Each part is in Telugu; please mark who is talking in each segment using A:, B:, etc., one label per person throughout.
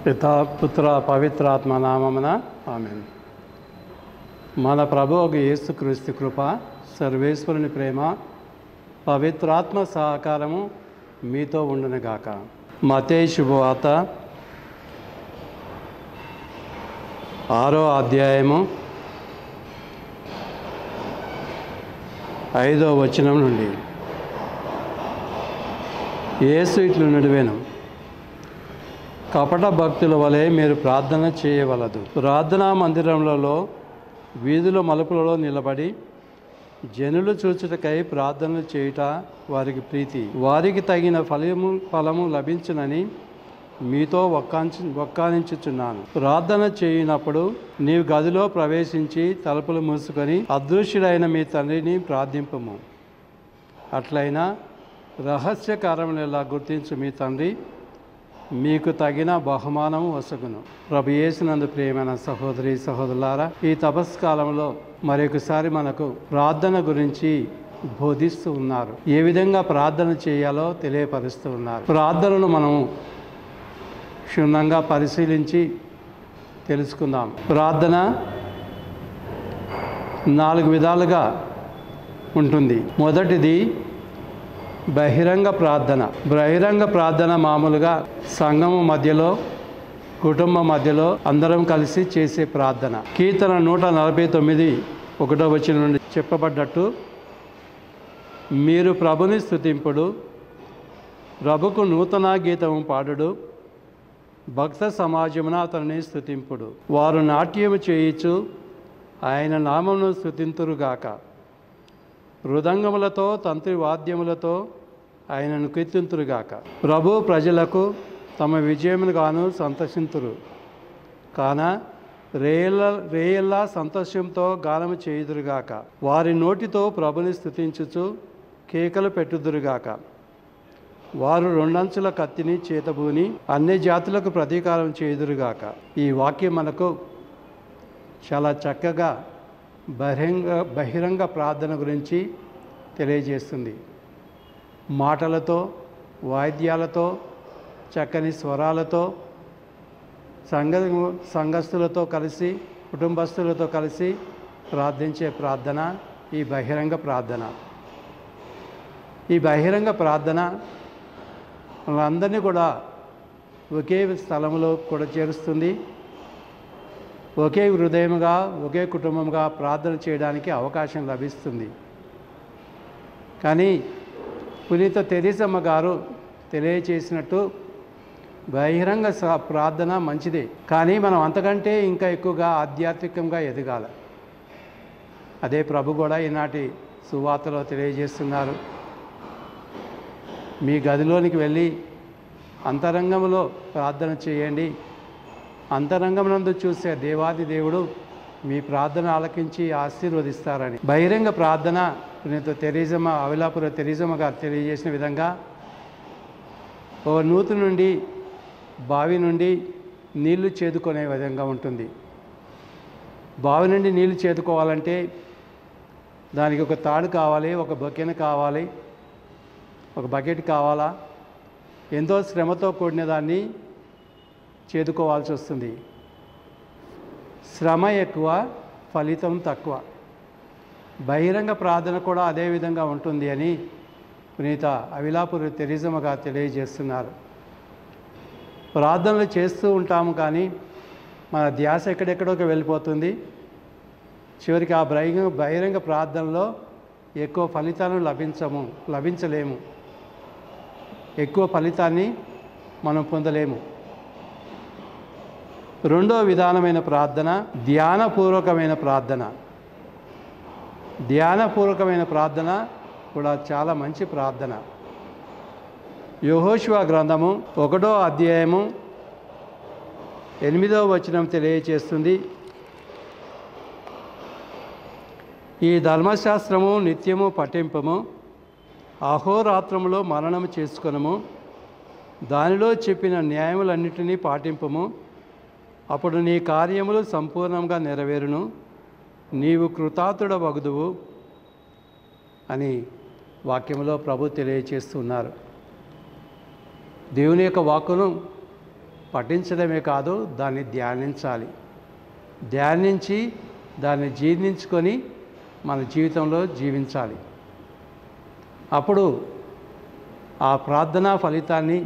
A: పితా పుత్ర పవిత్రాత్మ నామమున ఆమె మన ప్రభు ఒక యేసుక్రీస్తు కృప సర్వేశ్వరుని ప్రేమ పవిత్రాత్మ సహకారము మీతో ఉండునుగాక మతే శుభవార్త ఆరో అధ్యాయము ఐదో వచనం నుండి యేసు ఇట్లు నడివేను కపట భక్తుల వలె మీరు ప్రార్థన చేయవలదు ప్రార్థనా మందిరములలో వీధుల మలుపులలో నిలబడి జనులు చూచుటకై ప్రార్థనలు చేయుట వారికి ప్రీతి వారికి తగిన ఫలము ఫలము లభించునని మీతో ఒక్కాంచి ఒక్కానించుచున్నాను ప్రార్థన చేయనప్పుడు నీవు గదిలో ప్రవేశించి తలుపులు మూసుకొని అదృశ్యుడైన మీ తండ్రిని ప్రార్థింపము అట్లయినా రహస్య కార్యములు గుర్తించు మీ తండ్రి మీకు తగిన బహుమానం వసగును ప్రభు యేసునందు ప్రియమైన సహోదరి సహోదరులారా ఈ తపస్కాలంలో మరొకసారి మనకు ప్రార్థన గురించి బోధిస్తూ ఉన్నారు ఏ విధంగా ప్రార్థన చేయాలో తెలియపరుస్తూ ఉన్నారు ప్రార్థనను మనం క్షుణ్ణంగా పరిశీలించి తెలుసుకుందాం ప్రార్థన నాలుగు విధాలుగా ఉంటుంది మొదటిది బహిరంగ ప్రార్థన బహిరంగ ప్రార్థన మామూలుగా సంఘము మధ్యలో కుటుంబం మధ్యలో అందరం కలిసి చేసే ప్రార్థన కీర్తన నూట నలభై తొమ్మిది ఒకటో వచ్చిన నుండి చెప్పబడ్డట్టు మీరు ప్రభుని స్థుతింపుడు ప్రభుకు నూతన గీతము పాడుడు భక్త సమాజమున అతనిని స్థుతింపుడు వారు నాట్యము చేయిచు ఆయన నామమును స్థుతింతురుగాక మృదంగములతో తంత్రి వాద్యములతో ఆయనను కీర్తింతురుగాక ప్రభు ప్రజలకు తమ విజయములుగాను సంతోషింతురు కాన రేయల రేయల్లా సంతోషంతో గానము చేయుదురుగాక వారి నోటితో ప్రభుని స్థుతించుచు కేకలు పెట్టుదురుగాక వారు రెండంచుల కత్తిని చేతబూని అన్ని జాతులకు ప్రతీకారం చేయుదురుగాక ఈ వాక్యం మనకు చాలా చక్కగా బహిరంగ బహిరంగ ప్రార్థన గురించి తెలియజేస్తుంది మాటలతో వాయిద్యాలతో చక్కని స్వరాలతో సంఘ సంఘస్థులతో కలిసి కుటుంబస్తులతో కలిసి ప్రార్థించే ప్రార్థన ఈ బహిరంగ ప్రార్థన ఈ బహిరంగ ప్రార్థన మనందరినీ కూడా ఒకే స్థలంలో కూడా చేరుస్తుంది ఒకే హృదయముగా ఒకే కుటుంబంగా ప్రార్థన చేయడానికి అవకాశం లభిస్తుంది కానీ పునీత తెరీసమ్మ గారు తెలియచేసినట్టు బహిరంగ స- ప్రార్థన మంచిదే కానీ మనం అంతకంటే ఇంకా ఎక్కువగా ఆధ్యాత్మికంగా ఎదగాల అదే ప్రభు కూడా ఈనాటి సువార్తలో తెలియజేస్తున్నారు మీ గదిలోనికి వెళ్ళి అంతరంగంలో ప్రార్థన చేయండి అంతరంగమునందు చూసే దేవాది దేవుడు మీ ప్రార్థన ఆలకించి ఆశీర్వదిస్తారని బహిరంగ ప్రార్థన పునీత తెరీజమ్మ అవిలాపుర తెరీజమ్మ గారు తెలియజేసిన విధంగా ఓ నూతు నుండి బావి నుండి నీళ్లు చేదుకునే విధంగా ఉంటుంది బావి నుండి నీళ్లు చేదుకోవాలంటే దానికి ఒక తాడు కావాలి ఒక బకెన్ కావాలి ఒక బకెట్ కావాలా ఎంతో శ్రమతో కూడిన దాన్ని చేదుకోవాల్సి వస్తుంది శ్రమ ఎక్కువ ఫలితం తక్కువ బహిరంగ ప్రార్థన కూడా అదే విధంగా ఉంటుంది అని పునీత అవిలాపురి తెరిజమ్మ గారు తెలియజేస్తున్నారు ప్రార్థనలు చేస్తూ ఉంటాము కానీ మన ధ్యాస ఎక్కడెక్కడోకి వెళ్ళిపోతుంది చివరికి ఆ బహిరంగ బహిరంగ ప్రార్థనలో ఎక్కువ ఫలితాలను లభించము లభించలేము ఎక్కువ ఫలితాన్ని మనం పొందలేము రెండో విధానమైన ప్రార్థన ధ్యానపూర్వకమైన ప్రార్థన ధ్యానపూర్వకమైన ప్రార్థన కూడా చాలా మంచి ప్రార్థన యహోశివ గ్రంథము ఒకటో అధ్యాయము ఎనిమిదవ వచనం తెలియచేస్తుంది ఈ ధర్మశాస్త్రము నిత్యము పఠింపము అహోరాత్రములో మరణము చేసుకొనము దానిలో చెప్పిన న్యాయములన్నిటినీ పాటింపము అప్పుడు నీ కార్యములు సంపూర్ణంగా నెరవేరును నీవు కృతార్థుడ వగుదువు అని వాక్యంలో ప్రభు తెలియచేస్తున్నారు దేవుని యొక్క వాక్కును పఠించడమే కాదు దాన్ని ధ్యానించాలి ధ్యానించి దాన్ని జీర్ణించుకొని మన జీవితంలో జీవించాలి అప్పుడు ఆ ప్రార్థనా ఫలితాన్ని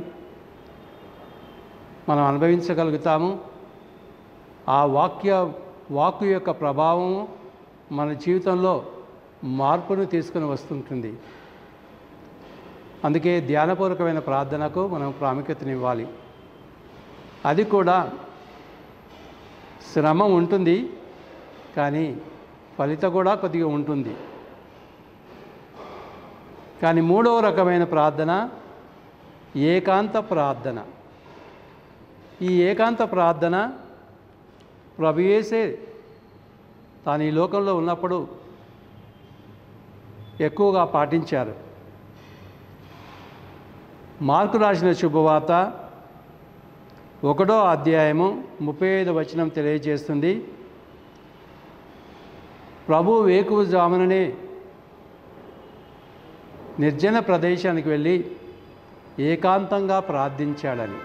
A: మనం అనుభవించగలుగుతాము ఆ వాక్య వాక్కు యొక్క ప్రభావము మన జీవితంలో మార్పును తీసుకుని వస్తుంటుంది అందుకే ధ్యానపూర్వకమైన ప్రార్థనకు మనం ప్రాముఖ్యతనివ్వాలి అది కూడా శ్రమ ఉంటుంది కానీ ఫలితం కూడా కొద్దిగా ఉంటుంది కానీ మూడవ రకమైన ప్రార్థన ఏకాంత ప్రార్థన ఈ ఏకాంత ప్రార్థన ప్రభుయేసే తాను ఈ లోకంలో ఉన్నప్పుడు ఎక్కువగా పాటించారు మార్కు రాసిన శుభవార్త ఒకటో అధ్యాయము ముప్పై ఐదు వచనం తెలియజేస్తుంది ప్రభు వేకువ జాముననే నిర్జన ప్రదేశానికి వెళ్ళి ఏకాంతంగా ప్రార్థించాడని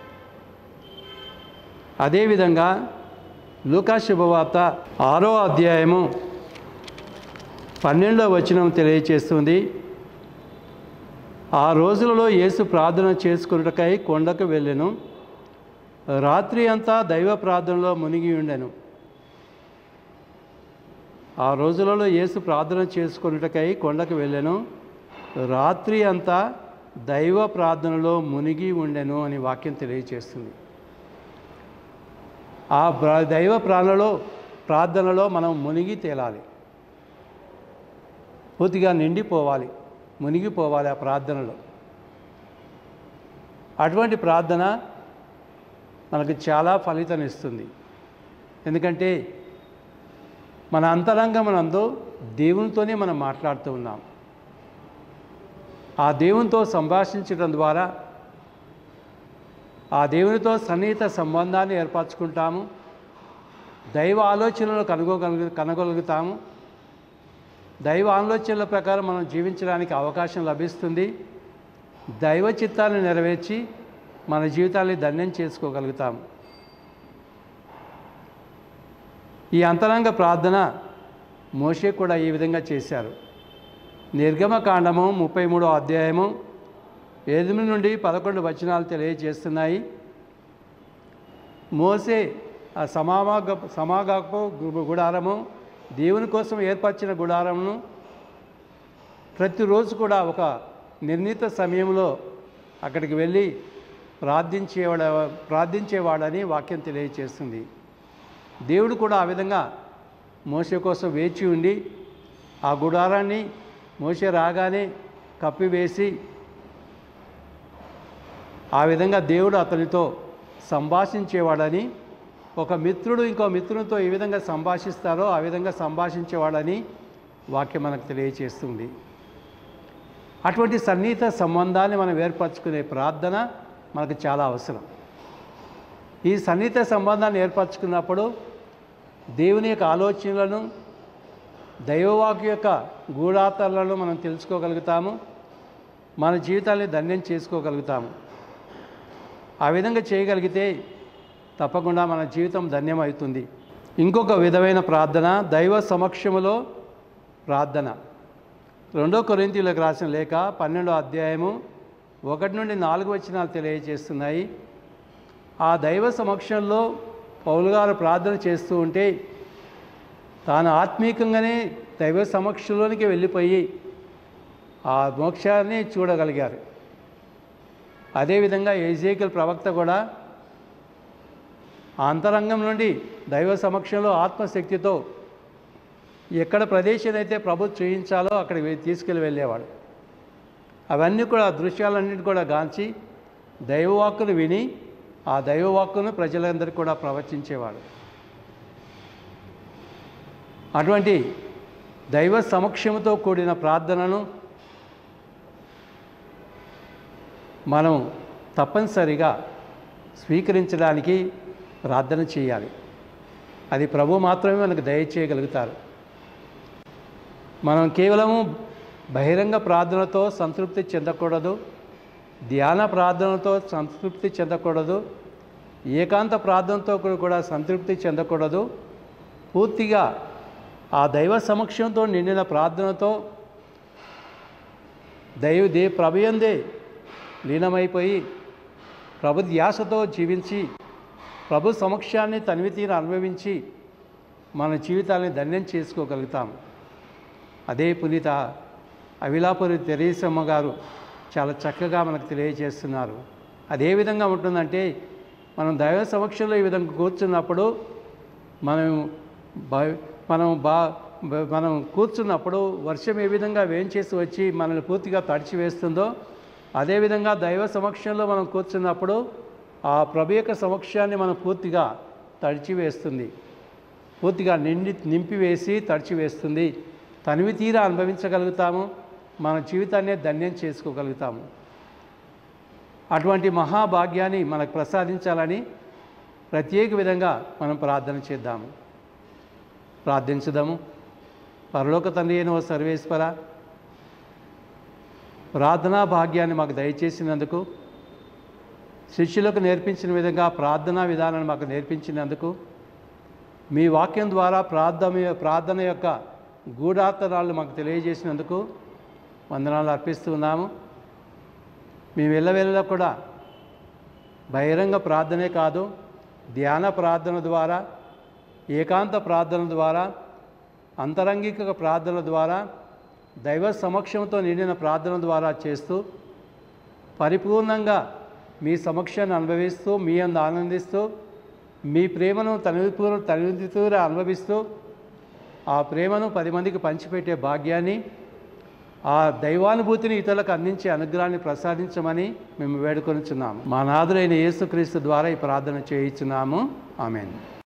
A: అదేవిధంగా లూకా శుభవార్త ఆరో అధ్యాయము పన్నెండో వచనం తెలియచేస్తుంది ఆ రోజులలో యేసు ప్రార్థన చేసుకున్నటకై కొండకు వెళ్ళెను రాత్రి అంతా దైవ ప్రార్థనలో మునిగి ఉండెను ఆ రోజులలో యేసు ప్రార్థన చేసుకున్నటకై కొండకు వెళ్ళెను రాత్రి అంతా దైవ ప్రార్థనలో మునిగి ఉండెను అని వాక్యం తెలియజేస్తుంది ఆ ప్ర- దైవ ప్రాణలో ప్రార్థనలో మనం మునిగి తేలాలి పూర్తిగా నిండిపోవాలి మునిగిపోవాలి ఆ ప్రార్థనలో అటువంటి ప్రార్థన మనకు చాలా ఫలితం ఇస్తుంది ఎందుకంటే మన అంతరంగమనందు దేవునితోనే మనం మాట్లాడుతూ ఉన్నాం ఆ దేవునితో సంభాషించడం ద్వారా ఆ దేవునితో సన్నిహిత సంబంధాన్ని ఏర్పరచుకుంటాము దైవ ఆలోచనలు కనుగోగలుగు కనుగొలుగుతాము దైవ ఆలోచనల ప్రకారం మనం జీవించడానికి అవకాశం లభిస్తుంది దైవ చిత్తాన్ని నెరవేర్చి మన జీవితాన్ని ధన్యం చేసుకోగలుగుతాము ఈ అంతరంగ ప్రార్థన మోషే కూడా ఈ విధంగా చేశారు నిర్గమకాండము ముప్పై మూడో అధ్యాయము ఎనిమిది నుండి పదకొండు వచనాలు తెలియజేస్తున్నాయి మోసే ఆ సమాగ సమాగపు గు- గుడారము దేవుని కోసం ఏర్పరిచిన గుడారమును ప్రతిరోజు కూడా ఒక నిర్ణీత సమయంలో అక్కడికి వెళ్ళి ప్రార్థించేవాడ ప్రార్థించేవాడని వాక్యం తెలియజేస్తుంది దేవుడు కూడా ఆ విధంగా మోసే కోసం వేచి ఉండి ఆ గుడారాన్ని మోసే రాగానే కప్పివేసి ఆ విధంగా దేవుడు అతనితో సంభాషించేవాడని ఒక మిత్రుడు ఇంకో మిత్రునితో ఏ విధంగా సంభాషిస్తారో ఆ విధంగా సంభాషించేవాడని వాక్యం మనకు తెలియచేస్తుంది అటువంటి సన్నిహిత సంబంధాన్ని మనం ఏర్పరచుకునే ప్రార్థన మనకు చాలా అవసరం ఈ సన్నిహిత సంబంధాన్ని ఏర్పరచుకున్నప్పుడు దేవుని యొక్క ఆలోచనలను దైవవాక్య యొక్క గూఢాతలను మనం తెలుసుకోగలుగుతాము మన జీవితాన్ని ధన్యం చేసుకోగలుగుతాము ఆ విధంగా చేయగలిగితే తప్పకుండా మన జీవితం ధన్యమవుతుంది ఇంకొక విధమైన ప్రార్థన దైవ సమక్షములో ప్రార్థన రెండో కొరింతీలకు రాసిన లేఖ పన్నెండో అధ్యాయము ఒకటి నుండి నాలుగు వచనాలు తెలియజేస్తున్నాయి ఆ దైవ సమక్షంలో పౌలు గారు ప్రార్థన చేస్తూ ఉంటే తాను ఆత్మీకంగానే దైవ సమక్షంలోనికి వెళ్ళిపోయి ఆ మోక్షాన్ని చూడగలిగారు అదేవిధంగా ఏజేకల్ ప్రవక్త కూడా ఆ అంతరంగం నుండి దైవ సమక్షంలో ఆత్మశక్తితో ఎక్కడ ప్రదేశం అయితే ప్రభు చూయించాలో అక్కడికి వె- తీసుకెళ్ళి వెళ్ళేవాడు అవన్నీ కూడా ఆ దృశ్యాలన్నింటి కూడా గాంచి దైవవాక్కును విని ఆ దైవవాక్కును ప్రజలందరికీ కూడా ప్రవచించేవాడు అటువంటి దైవ సమక్షంతో కూడిన ప్రార్థనను మనం తప్పనిసరిగా స్వీకరించడానికి ప్రార్థన చేయాలి అది ప్రభు మాత్రమే మనకు దయచేయగలుగుతారు మనం కేవలము బహిరంగ ప్రార్థనతో సంతృప్తి చెందకూడదు ధ్యాన ప్రార్థనతో సంతృప్తి చెందకూడదు ఏకాంత ప్రార్థనతో కూడా- కూడా సంతృప్తి చెందకూడదు పూర్తిగా ఆ దైవ సమక్షంతో నిండిన ప్రార్థనతో దైవ దే ప్రభయందే లీనమైపోయి ప్రభు ధ్యాసతో జీవించి ప్రభు సమక్షాన్ని తనివి తీర అనుభవించి మన జీవితాన్ని ధన్యం చేసుకోగలుగుతాం అదే పునీత అవిలాపురి తెరీసమ్మ గారు చాలా చక్కగా మనకు తెలియజేస్తున్నారు అదే విధంగా ఉంటుందంటే మనం దైవ సమక్షంలో ఈ విధంగా కూర్చున్నప్పుడు మనం బ- మనం బా బ- మనం కూర్చున్నప్పుడు వర్షం ఏ విధంగా వేంచేసి వచ్చి మనల్ని పూర్తిగా తడిచి వేస్తుందో అదేవిధంగా దైవ సమక్షంలో మనం కూర్చున్నప్పుడు ఆ ప్రభు యొక్క సమక్షాన్ని మనం పూర్తిగా తడిచి వేస్తుంది పూర్తిగా నిండి నింపివేసి తడిచివేస్తుంది తనివి తీరా అనుభవించగలుగుతాము మన జీవితాన్ని ధన్యం చేసుకోగలుగుతాము అటువంటి మహాభాగ్యాన్ని మనకు ప్రసాదించాలని ప్రత్యేక విధంగా మనం ప్రార్థన చేద్దాము ప్రార్థించుదాము పరలోక తండ్రి అయిన ఓ సర్వేశ్వర ప్రార్థనా భాగ్యాన్ని మాకు దయచేసినందుకు శిష్యులకు నేర్పించిన విధంగా ప్రార్థనా విధానాన్ని మాకు నేర్పించినందుకు మీ వాక్యం ద్వారా ప్రార్థన ప్రార్థన యొక్క గూఢార్థరాలను మాకు తెలియజేసినందుకు వందనాలు అర్పిస్తున్నాము మేము వెళ్ళవేళలో కూడా బహిరంగ ప్రార్థనే కాదు ధ్యాన ప్రార్థన ద్వారా ఏకాంత ప్రార్థన ద్వారా అంతరంగిక ప్రార్థన ద్వారా దైవ సమక్షంతో నిండిన ప్రార్థన ద్వారా చేస్తూ పరిపూర్ణంగా మీ సమక్షాన్ని అనుభవిస్తూ మీ అందు ఆనందిస్తూ మీ ప్రేమను తనిపూర తనితూర అనుభవిస్తూ ఆ ప్రేమను పది మందికి పంచిపెట్టే భాగ్యాన్ని ఆ దైవానుభూతిని ఇతరులకు అందించే అనుగ్రహాన్ని ప్రసాదించమని మేము వేడుకొనిచున్నాము మా నాదులైన యేసుక్రీస్తు ద్వారా ఈ ప్రార్థన చేయించున్నాము ఆమెన్